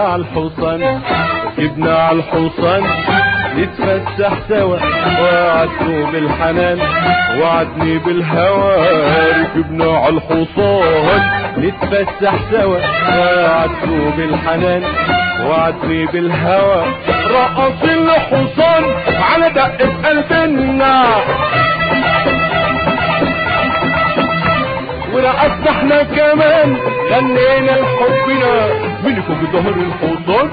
على الحصان ركبنا على الحصان نتفسح سوا وعدته بالحنان وعدني بالهوى ركبنا على الحصان نتفسح سوا وعدته بالحنان وعدني بالهوى رقص الحصان على دقة قلبنا ورقصنا احنا كمان غنينا لحبنا من فوق ظهر الحصان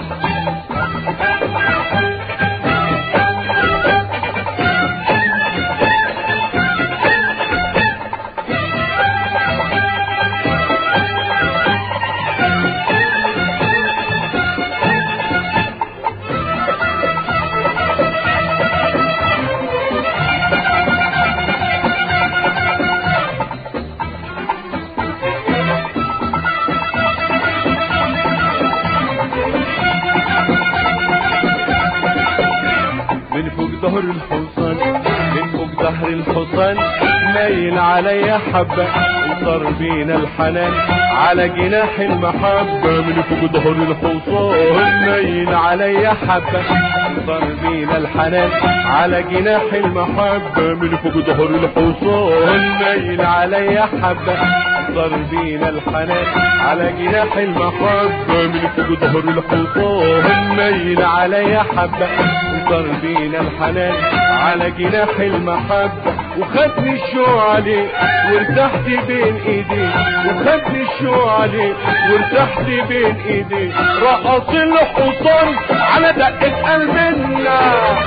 من فوق ظهر الحصان من فوق ظهر الحصان مايل عليا حبة وصار بينا الحنان على جناح المحبة من فوق ظهر الحصان مايل عليا حبة وصار بينا الحنان على جناح المحبة من فوق ظهر الحصان مايل عليا حبة صار بينا الحنان على جناح المحبة من فوق ظهر الحصان مايل عليا حبة صار بينا الحنان على جناح المحبة وخدني الشوق عليه وارتحت بين ايديه وخدني الشوق عليه وارتحت بين ايديه رقص الحصان على دقة قلبنا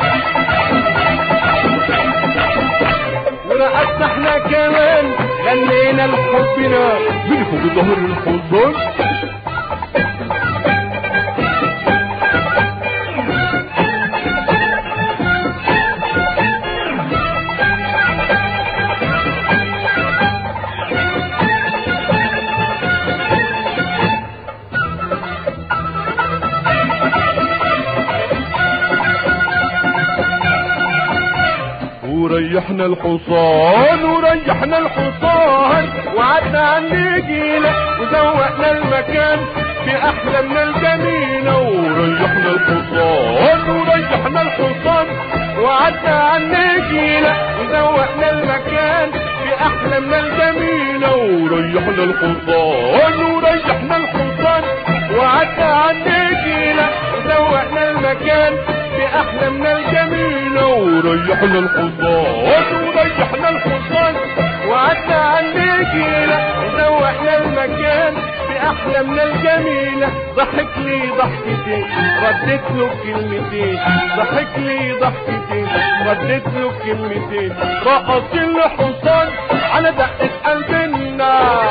ورقصنا احنا كمان غنينا لحبنا من فوق ظهر الحصان وريحنا الحصان وريحنا الحصان وعدنا عن نجيلة وزوقنا المكان بأحلامنا الجميلة وريحنا الحصان وريحنا الحصان وعدنا عن نجيلة وزوقنا المكان بأحلامنا الجميلة وريحنا الحصان وريحنا الحصان وعدنا عن نجيلة وزوقنا المكان بأحلامنا الجميلة وريحنا الحصان وريحنا الحصان وعدنا عن نجيلة وزوقنا المكان بأحلامنا الجميلة ضحك لي ضحكتين ردت له كلمتين ضحك لي ضحكتين ردت له كلمتين رقص الحصان على دقة قلبنا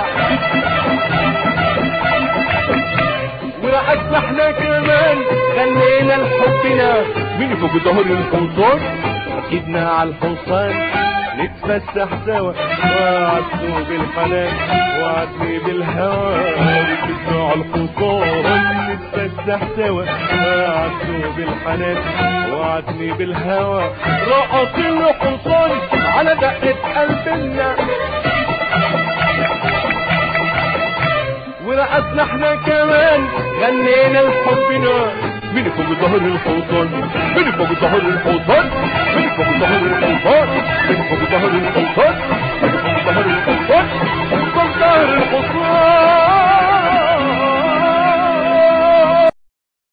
ورقصنا احنا كمان غنينا لحبنا من فوق ظهر الحصان ركبنا على الحصان نتفسح سوا وعدته بالحنان وعدني بالهوى ركبنا على الحصان نتفسح سوا وعدته بالحنان وعدني بالهوى رقص الحصان على دقة قلبنا ورقصنا احنا كمان غنينا لحبنا من فوق ظهر الحصان من فوق ظهر الحصان من فوق ظهر الحصان من فوق ظهر الحصان من فوق ظهر الحصان من فوق ظهر الحصان